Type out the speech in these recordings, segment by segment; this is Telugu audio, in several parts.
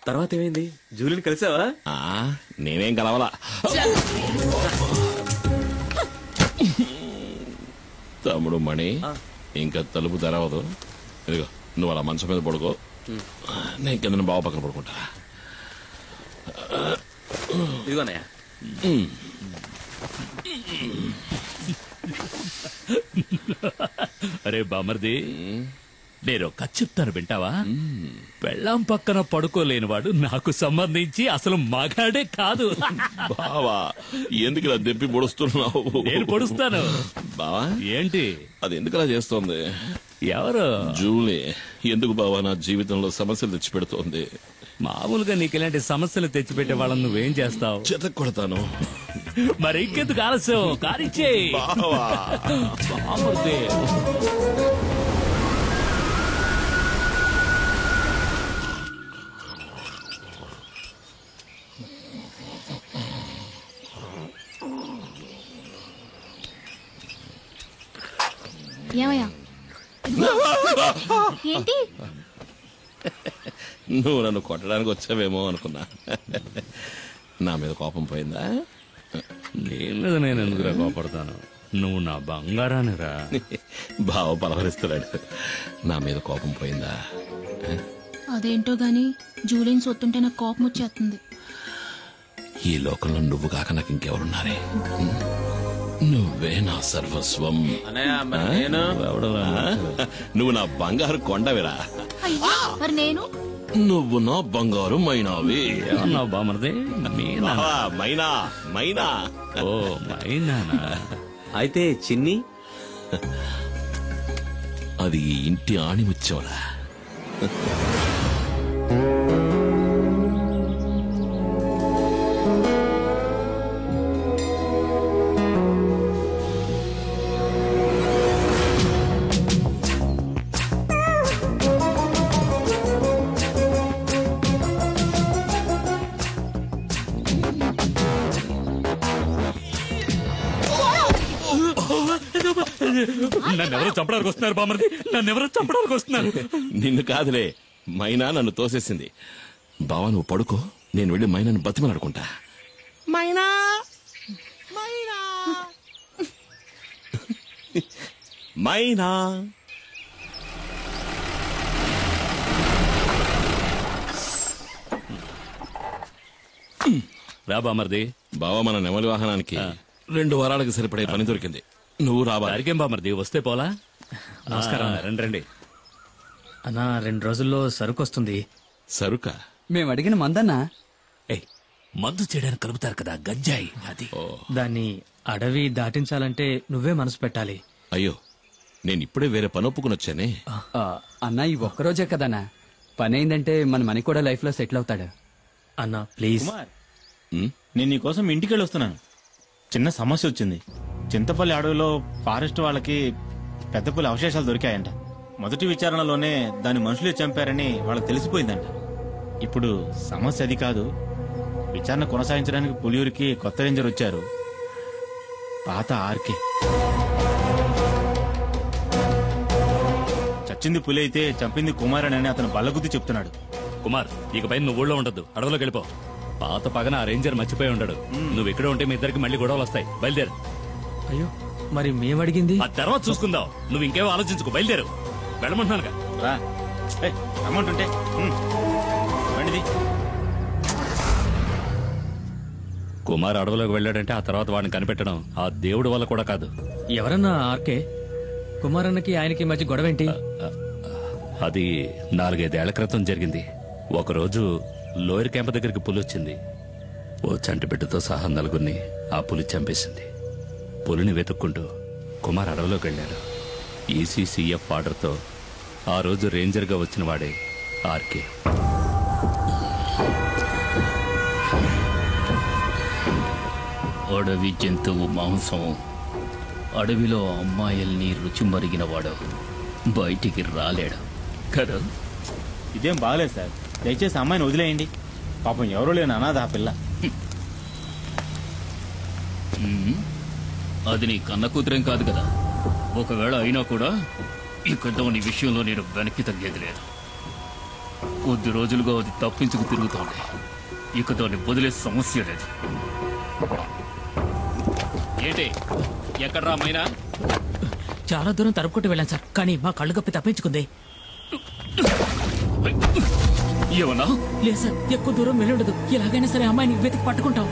తర్వాత ఏమైంది జూలిని కలిసావా ఆ, నేనేం కలవలా తమ్ముడు మణి ఇంకా తలుపు తెరవదు ఇదిగో నువ్వు అలా మంచం మీద పడుకో నేను కింద బావ పక్కన పడుకుంటా ఇదిగోనయ్యా అరే బామర్ది నేను కథ చెప్తాను వింటావా పెళ్ళాం పక్కన పడుకోలేనివాడు నాకు సంబంధించి అసలు మగాడే కాదు బావా ఎందుకు ఇలా దెప్పి పొడుస్తున్నావు నేను పొడుస్తాను బావా ఏంటి అది ఎందుకు అలా చేస్తోంది ఎవరు జూలీ ఎందుకు బావా నా జీవితంలో సమస్యలు తెచ్చిపెడుతోంది మామూలుగా నీకు ఇలాంటి సమస్యలు తెచ్చిపెట్టే వాళ్ళని నువ్వేం చేస్తావు చెత కొడతాను మరి ఇంకెందుకు ఆలస్యం కానిచ్చే బావా బామర్ది ఏమయ్యా ఏంటి నువ్వు నన్ను కొట్టడానికి వచ్చావేమో అనుకున్నా నా మీద కోపం పోయిందా నీ మీద నేను ఎందుకురా కోపడతాను నువ్వు నా బంగారాన్ని రా బావ పలవరిస్తున్నాడు నా మీద కోపం పోయిందా అదేంటో గాని జూలిన్ సొత్తుంటే నాకు కోపం వచ్చేస్తుంది ఈ లోకంలో నువ్వు కాక నాకు ఇంకెవరున్నారే నువ్వే నా సర్వస్వం అన్నయ్య మరి నేను ఆ? నువ్వు నా బంగారు కొండవిరా అయ్యో మరి నేను నువ్వు నా బంగారు మైనావి ఏమన్నావు బామర్ది మీనా బావా, మైనా మైనా ఓ మైనానా అయితే చిన్ని అది ఈ ఇంటి ఆణిముచ్చవరా నన్ను ఎవరో చంపడానికి వస్తున్నారు బామర్ది నన్ను ఎవరో చంపడానికి వస్తున్నారు నిన్ను కాదులే మైనా నన్ను తోసేసింది బావా నువ్వు పడుకో నేను వెళ్ళి మైనాను బతిమలాడుకుంటా మైనా మైనా మైనా రా బామర్ది బావా మన నెమలి వాహనానికి రెండు వారాలకు సరిపడే పని దొరికింది నువ్వు రావాలి దారికేం బామర్ది వస్తే పోలా నమస్కారం రండి రండి అన్నా రెండు రోజుల్లో సరుకు వస్తుంది సరుక మేము అడిగిన మందన్నా ఏయ్ మందు చేయడానికి కలుపుతారు కదా గంజాయి అది దాన్ని అడవి దాటించాలంటే నువ్వే మనసు పెట్టాలి అయ్యో నేను ఇప్పుడే వేరే పని ఒప్పుకుని వచ్చానే ఆ, అన్నా ఈ ఒక్కరోజే కదన్నా పని అయిందంటే మన మని కూడా లైఫ్ లో సెటిల్ అవుతాడు అన్నా ప్లీజ్ కుమార్ ఉమ్, నేను నీకోసం ఇంటికి వెళ్ళి వస్తున్నాను చిన్న సమస్య వచ్చింది చింతపల్లి అడవిలో ఫారెస్ట్ వాళ్ళకి పెద్ద పులి అవశేషాలు దొరికాయంట మొదటి విచారణలోనే దాని మనుషులే చంపారని వాళ్ళకి తెలిసిపోయిందంట ఇప్పుడు సమస్య అది కాదు విచారణ కొనసాగించడానికి పులియూరికి కొత్త రేంజర్ వచ్చారు పాత ఆర్కే చచ్చింది పులి అయితే చంపింది కుమారన్ అని అతను బల్లగుద్ది చెప్తున్నాడు కుమార్ ఇకపై నువ్వు ఊళ్ళో ఉండదు అడవిలోకి వెళ్ళిపో పాత పగన ఆ రేంజర్ మర్చిపోయి ఉండడు నువ్వు ఇక్కడే ఉంటే మీ ఇద్దరికి మళ్ళీ గొడవలు వస్తాయి బయలుదేరు అయ్యో మరి మేము అడిగింది ఆ తర్వాత చూసుకుందాం నువ్వు ఇంకేమో ఆలోచించుకో బయలుదేరు వెళ్ళమంటున్నానుగా రా ఏయ్, రమ్మంటుంటే ఉమ్. బండిది కుమార్ అడవిలోకి వెళ్ళాడంటే ఆ తర్వాత వాడిని కనిపెట్టడం ఆ దేవుడి వల్ల కూడా కాదు ఎవరన్నా ఆర్కే కుమారన్నకి ఆయనకి మధ్య గొడవ ఏంటి అది నాలుగైదేళ్ల క్రితం జరిగింది ఒకరోజు లోయర్ క్యాంప్ దగ్గరికి పులి వచ్చింది ఓ చంటి బిడ్డతో సహా నలుగురిని ఆ పులి చంపేసింది పులిని వెతుక్కుంటూ కుమార్ అడవిలోకి వెళ్ళాడు ఈసీసీఎఫ్ ఆర్డర్తో ఆ రోజు రేంజర్గా వచ్చిన వాడే ఆర్కే అడవి జంతువు మాంసం అడవిలో అమ్మాయిల్ని రుచి మరిగినవాడు బయటికి రాలేడు కదా ఇదేం బాగలేదు సార్ దయచేసి అమ్మాయిని వదిలేయండి పాపం ఎవరో లేని అనాథ ఆ పిల్ల ఉమ్, అది నీ కన్న కూతురేం కాదు కదా ఒకవేళ అయినా కూడా ఈ నీ విషయంలో నేను వెనక్కి తగ్గేది లేదు కొద్ది రోజులుగా అది తప్పించుకు తిరుగుతోంది ఇక దాన్ని వదిలే సమస్య లేదు ఏంటి ఎక్కడ్రా మైనా చాలా దూరం తరుపుకుంటూ వెళ్ళాను సార్ కానీ మా కళ్ళు కప్పి తప్పించుకుంది ఏమన్నా లేదు సార్ ఎక్కువ దూరం వెళ్ళుండదు ఎలాగైనా సరే అమ్మాయిని వెతికి పట్టుకుంటాం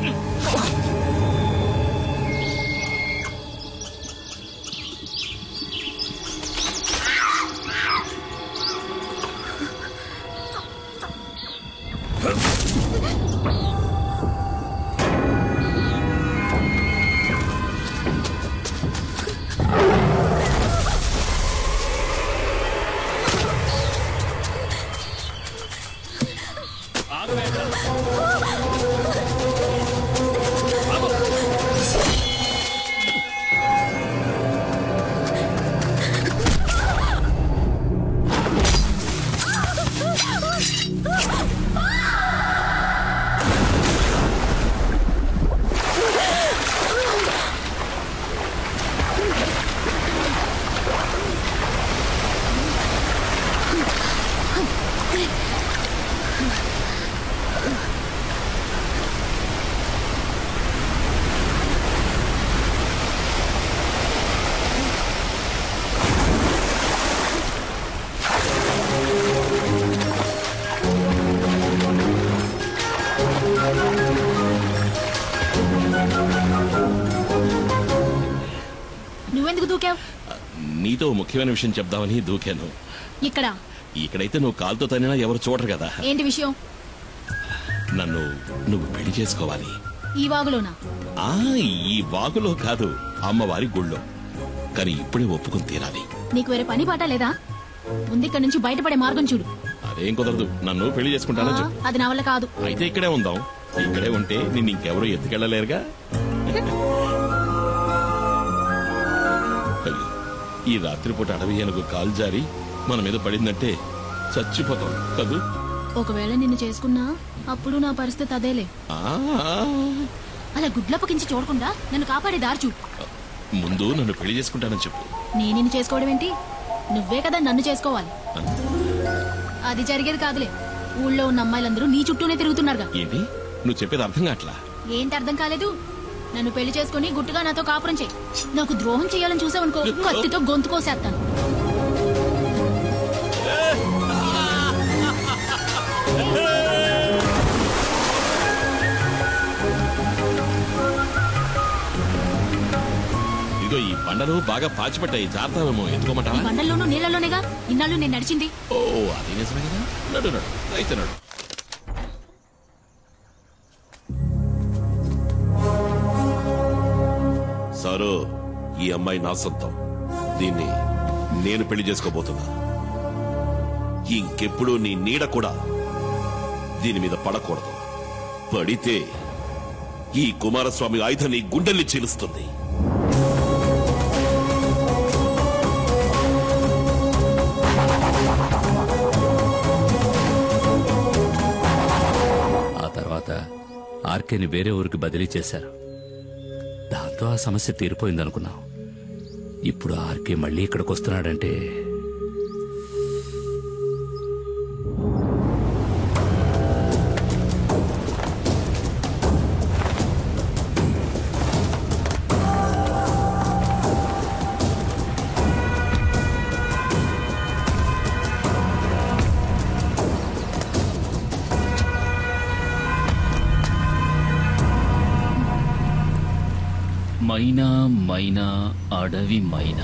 నువ్వెందుకు దూకావు నీతో ఓ ముఖ్యమైన విషయం చెప్దామని దూకాను ఇక్కడ ఇక్కడైతే నువ్వు కాలుతో తనినా ఎవరు చూడరు కదా ఏంటి విషయం నన్ను నువ్వు పెళ్లి చేసుకోవాలి ఈ వాగులోనా ఆ ఈ వాగులో కాదు అమ్మవారి గుళ్ళో కానీ ఇప్పుడే ఒప్పుకుని తీరాలి నీకు వేరే పని పాట లేదా ముందు ఇక్కడ నుంచి బయటపడే మార్గం చూడు అదేం కుదరదు నన్ను పెళ్లి ఆ, చేసుకుంటానని చెప్పు అది నా వల్ల కాదు అయితే ఇక్కడే ఉందాం ఇక్కడే ఉంటే నిన్ను ఇంకెవరూ ఎత్తుకెళ్ళలేరుగా అయ్యో, ఈ రాత్రిపూట అడవి ఏనుగు కాలు జారి మన మీద పడిందంటే చచ్చిపోతాం కదూ ఒకవేళ నిన్ను చేసుకున్నా అప్పుడు నా పరిస్థితి అదేలే ఆ, అలా గుడ్లప్పకించి చూడకుండా నన్ను కాపాడే దారి చూడు ముందు నన్ను పెళ్లి చేసుకుంటానని చెప్పు నేను నిన్ను చేసుకోవడం ఏంటి నువ్వే కదా నన్ను చేసుకోవాలి అది జరిగేది కాదులే ఊళ్ళో ఉన్న అమ్మాయిలందరూ నీ చుట్టూనే తిరుగుతున్నారుగా ఏంటి నువ్వు చెప్పేది అర్థం కావట్లా ఏంటి అర్థం కాలేదు నన్ను పెళ్లి చేసుకుని గుట్టుగా నాతో కాపురం చేయి నాకు ద్రోహం చేయాలని చూసావనుకో కత్తితో గొంతు కోసేస్తాను ఇదిగో ఈ బండలు బాగా పాచిపట్టాయి జాగ్రత్తమేమో ఎత్తుకోమంటావా ఈ బండల్లోనూ నీళ్ళలోనేగా ఇన్నాళ్ళు నేను నడిచింది ఓ అది నిజమే కదా నడు నడు అయితే నడు సారు ఈ అమ్మాయి నా సొంతం దీన్ని నేను పెళ్లి చేసుకోబోతున్నా ఇంకెప్పుడు నీ నీడ కూడా దీని మీద పడకూడదు పడితే ఈ కుమారస్వామి ఆయుధం నీ గుండెల్ని చీలుస్తుంది ఆ తర్వాత ఆర్కేని వేరే ఊరికి బదిలీ చేశారు దాంతో ఆ సమస్య తీరిపోయిందనుకున్నాం ఇప్పుడు ఆర్కే మళ్ళీ ఇక్కడికి వస్తున్నాడంటే మైనా మైనా అడవి మైనా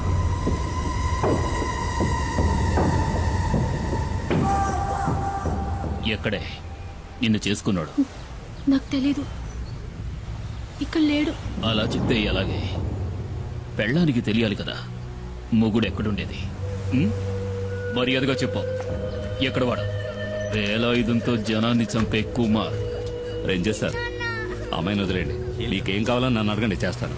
ఎక్కడే నిన్ను చేసుకున్నాడు నాకు తెలీదు ఇక్కడ లేడు అలా చెప్తే ఎలాగే పెళ్ళానికి తెలియాలి కదా మొగుడు ఎక్కడుండేది ఉం? మర్యాదగా చెప్పు ఎక్కడ వాడు వేలాయుధంతో జనాన్ని చంపే కుమార్ రేంజర్ సార్ అమ్మాయిని వదిలేండి మీకేం కావాలని నన్ను అడగండి చేస్తాను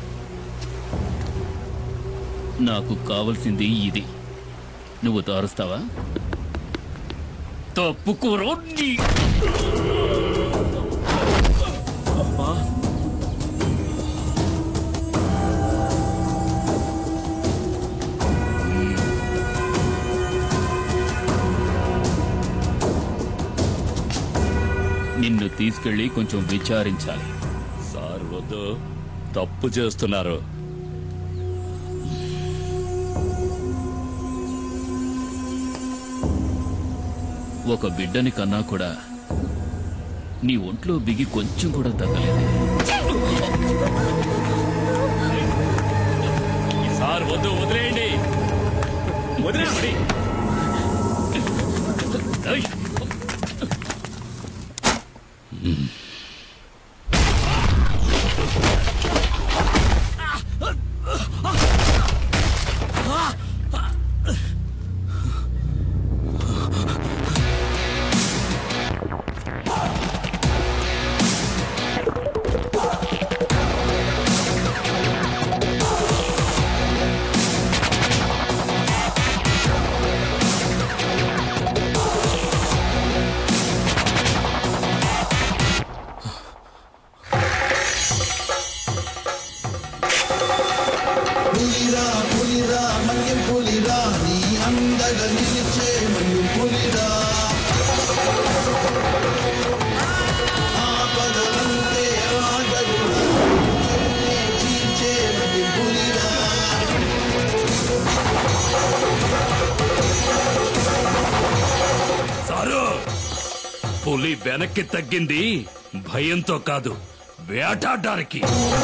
నాకు కావలసింది ఇది నువ్వు తారుస్తావా తప్పుకోరో నీ తీసుకెళ్లి కొంచెం విచారించాలి సార్ వద్దు తప్పు చేస్తున్నారు ఒక బిడ్డని కన్నా కూడా నీ ఒంట్లో బిగి కొంచెం కూడా తగ్గలేదు సార్ వద్దు వదిలేయండి వదిలేయండి ఏయ్! సారు పులి వెనక్కి తగ్గింది భయంతో కాదు వేటాడడానికి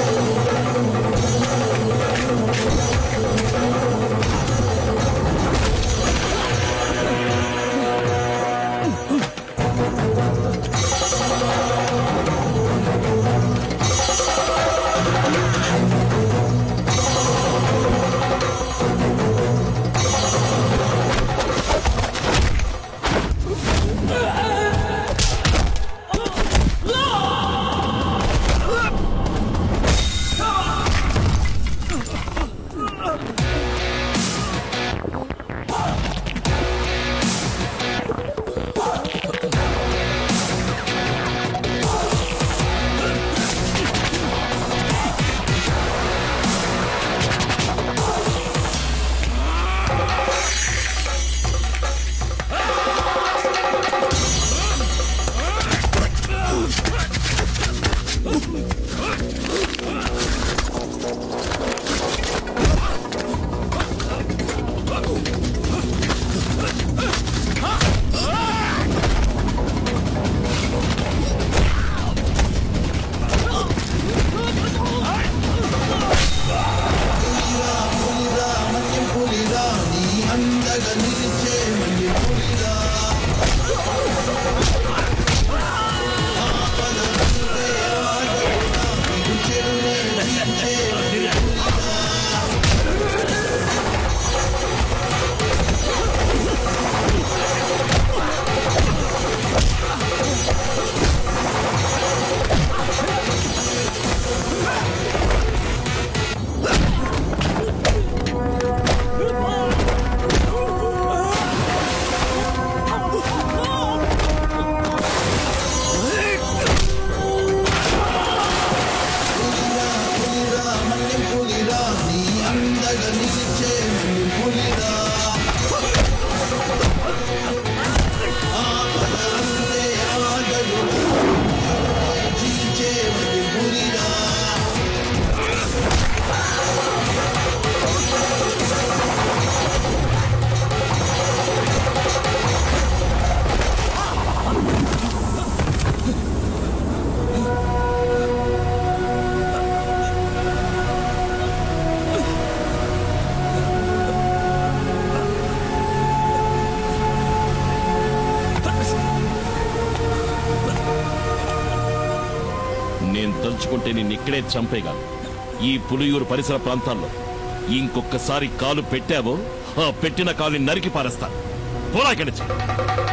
నేను తలుచుకుంటే నిన్ను ఇక్కడే చంపేయగలను ఈ పులియూరు పరిసర ప్రాంతాల్లో ఇంకొకసారి కాలు పెట్టావో ఆ పెట్టిన కాలుని నరికి పారేస్తాను పోరా ఇక్కడి నుంచి.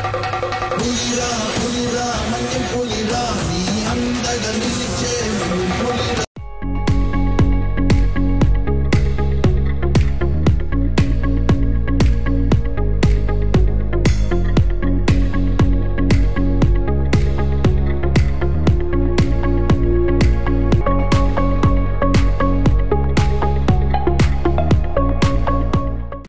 పులిరా పులిరా మన్యం పులిరా నీ అందగ నిలిచే